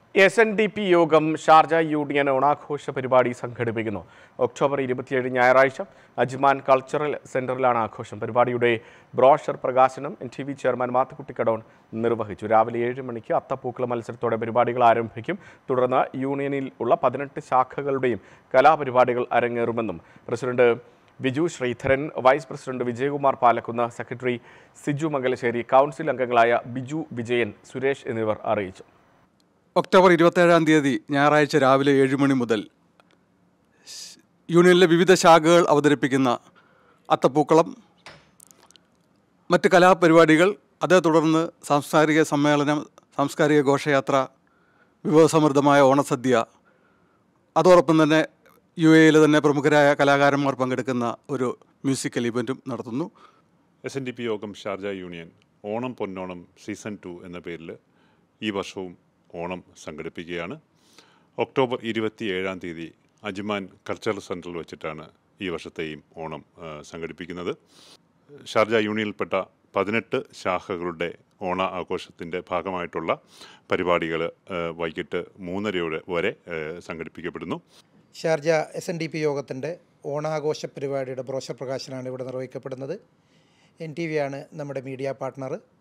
S N D P യോഗം Sharjah union ഓണാഘോഷ പരിപാടി സംഘടിപ്പിക്കുന്നു ഒക്ടോബർ ഇരുപത്തിയേഴ് ഞായറാഴ്ച അജ്മാൻ കൾച്ചറൽ സെന്ററിലാണ് ആഘോഷം പരിപാടിയുടെ ബ്രോഷർ പ്രകാശനം N T V chairman Mathukutty Kadon നിർവഹിച്ചു രാവിലെ ഏഴ് മണിക്ക് അത്തപ്പൂക്കള മത്സരത്തോടെ പരിപാടികൾ ആരംഭിക്കും തുടർന്ന് യൂണിയനിൽ ഉള്ള പതിനെട്ട് ശാഖകളുടെയും കലാപരിപാടികൾ അരങ്ങേറുമെന്നും president Biju Sreedharan vice president Vijayakumar Palakkunnu secretary Siju Mangalassery council അംഗങ്ങളായ ബിജു വിജയൻ സുരേഷ് എന്നിവർ അറിയിച്ചു ഒക്ടോബർ ഇരുപത്തേഴാം തീയതി ഞായറാഴ്ച രാവിലെ ഏഴ് മണി മുതൽ സ് യൂണിയനിലെ വിവിധ ശാഖകൾ അവതരിപ്പിക്കുന്ന അത്തപ്പൂക്കളം മറ്റ് കലാപരിപാടികൾ അതേ തുടർന്ന് സാംസ്കാരിക സമ്മേളനം സാംസ്കാരിക ഘോഷയാത്ര വിഭവസമൃദ്ധമായ ഓണസദ്യ അതോടൊപ്പം തന്നെ യു എയിലെ തന്നെ പ്രമുഖരായ കലാകാരന്മാർ പങ്കെടുക്കുന്ന ഒരു മ്യൂസിക്കൽ ഇവൻറ്റും നടത്തുന്നു എസ് എൻ ഡി പി യോഗം Sharjah union Onam Ponnonam season two എന്ന പേരിൽ ഈ വർഷവും ഓണം സംഘടിപ്പിക്കുകയാണ് ഒക്ടോബർ ഇരുപത്തി ഏഴാം തീയതി അജ്മാൻ കൾച്ചറൽ സെൻറ്ററിൽ വെച്ചിട്ടാണ് ഈ വർഷത്തെയും ഓണം ആ, സംഘടിപ്പിക്കുന്നത് ഷാർജ യൂണിയനിൽപ്പെട്ട പതിനെട്ട് ശാഖകളുടെ ഓണ ആഘോഷത്തിൻ്റെ ഭാഗമായിട്ടുള്ള പരിപാടികൾ വൈകിട്ട് മൂന്നരയോടെ വരെ ആ, സംഘടിപ്പിക്കപ്പെടുന്നു Sharjah S N D P യോഗത്തിൻ്റെ ഓണാഘോഷ പരിപാടിയുടെ ബ്രോഷർ പ്രകാശനമാണ് ഇവിടെ നിർവഹിക്കപ്പെടുന്നത് എൻ ടി വി ആണ് നമ്മുടെ മീഡിയ പാർട്ട്ണർ